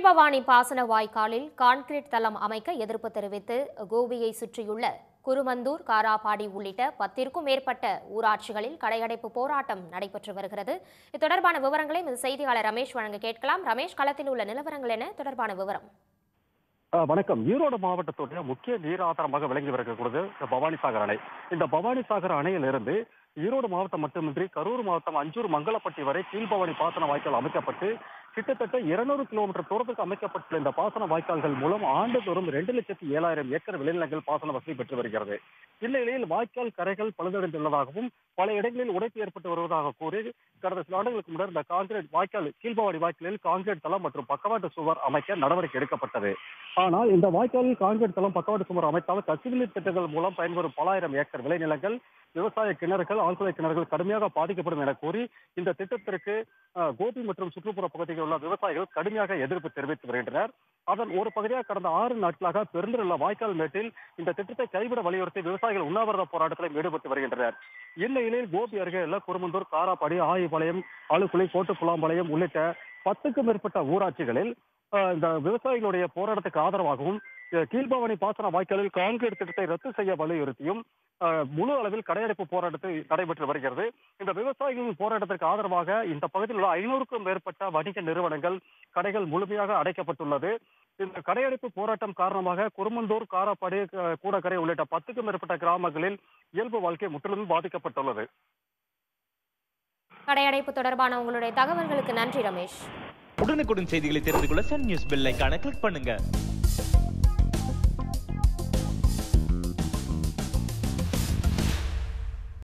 கீழ்பவானி பாசன வாய்க்காலில் கான்கிரீட் தளம் அமைக்க எதிர்ப்பு தெரிவித்து கோபியை சுற்றியுள்ள குருமந்தூர் காராபாடி உள்ளிட்ட பத்திற்கும் மேற்பட்ட ஊராட்சிகளில் கடையடைப்பு போராட்டம் நடைபெற்று வருகிறது இது தொடர்பான விவரங்களை இந்த செய்தியாளர் ரமேஷ் வழங்க கேட்கலாம் ரமேஷ் களத்தில் உள்ள நிலவரங்கள் என்ன தொடர்பான விவரம் ஆ, வணக்கம் ஈரோடு மாவட்டத்துடைய முக்கிய நீர் ஆதாரமாக விளங்கி வரக்கூடியது இந்த பவானிசாகர் அணை இந்த பவானிசாகர் அணையிலிருந்து ஈரோடு மாவட்டம் மட்டுமின்றி கரூர் மாவட்டம் அஞ்சூர் மங்களப்பட்டி வரை கீழ்பவானி பாசன வாய்க்கால் அமைக்கப்பட்டு கிட்டத்தட்ட இருநூறு கிலோமீட்டர் தூரத்துக்கு அமைக்கப்பட்டுள்ள இந்த பாசன வாய்க்கால்கள் மூலம் ஆண்டுதோறும் ரெண்டு லட்சத்தி ஏழாயிரம் ஏக்கர் விளைநிலங்கள் பாசன வசதி பெற்று வருகிறது இந்நிலையில் வாய்க்கால் கரைகள் பழுதடைந்துள்ளதாகவும் பல இடங்களில் உடைப்பு ஏற்பட்டு வருவதாக கூறி கடந்த சில ஆண்டுகளுக்கு முன்னர் இந்த கான்கிரீட் வாய்க்கால் கீழ்பவாடி வாய்க்காலில் கான்கிரீட் தளம் மற்றும் பக்கவாட்டு சுவர் அமைக்க நடவடிக்கை எடுக்கப்பட்டது ஆனால் இந்த வாய்க்காலில் கான்கிரீட் தளம் பக்கவாட்டு சுவர் அமைத்தால் கசிவு நீர் திட்டங்கள் மூலம் பயன்பெறும் பல ஆயிரம் ஏக்கர் விளைநிலங்கள் விவசாய கிணறுகள் ஆழ்துளை கிணறுகள் கடுமையாக பாதிக்கப்படும் என கூறி இந்த திட்டத்திற்கு அஹ், கோபி மற்றும் சுற்றுப்புற பகுதிகளில் உள்ள விவசாயிகள் கடுமையாக எதிர்ப்பு தெரிவித்து வருகின்றனர் அதன் ஒரு பகுதியாக கடந்த ஆறு நாட்களாக பெருந்துள்ள வாய்க்கால் மேட்டில் இந்த திட்டத்தை கைவிட வலியுறுத்தி விவசாயிகள் உண்ணாவிரத போராட்டத்தில் ஈடுபட்டு வருகின்றனர் இந்நிலையில் கோபி அருகே உள்ள குருமந்தூர் காராப்பாடி ஆயிபாளையம் ஆளுக்குளி கோட்டுப்புலாம்பாளையம் உள்ளிட்ட பத்துக்கும் மேற்பட்ட ஊராட்சிகளில் அஹ், இந்த விவசாயிகளுடைய போராட்டத்துக்கு ஆதரவாகவும் அஹ், கீழ்பவானி பாசன வாய்க்காலில் கான்கிரீட் திட்டத்தை ரத்து செய்ய வலியுறுத்தியும் அஹ், முழு அளவில் கடையடைப்பு போராட்டத்தை நடைபெற்று வருகிறது இந்த விவசாயிகளின் போராட்டத்திற்கு ஆதரவாக இந்த பகுதியில் உள்ள ஐநூறுக்கும் மேற்பட்ட வணிக நிறுவனங்கள் கடைகள் முழுமையாக அடைக்கப்பட்டுள்ளது இந்த கடையடைப்பு போராட்டம் காரணமாக குருமந்தூர் காராப்பாடி அஹ், கூடக்கரை உள்ளிட்ட பத்துக்கும் மேற்பட்ட கிராமங்களில் இயல்பு வாழ்க்கை முற்றிலும் பாதிக்கப்பட்டுள்ளது கடையடைப்பு தொடர்பான உங்களுடைய தகவல்களுக்கு நன்றி ரமேஷ் உடனுக்குடன் செய்திகளை தெரிந்து கொள்ள சன் நியூஸ் பெல் ஐகானை கிளிக் பண்ணுங்க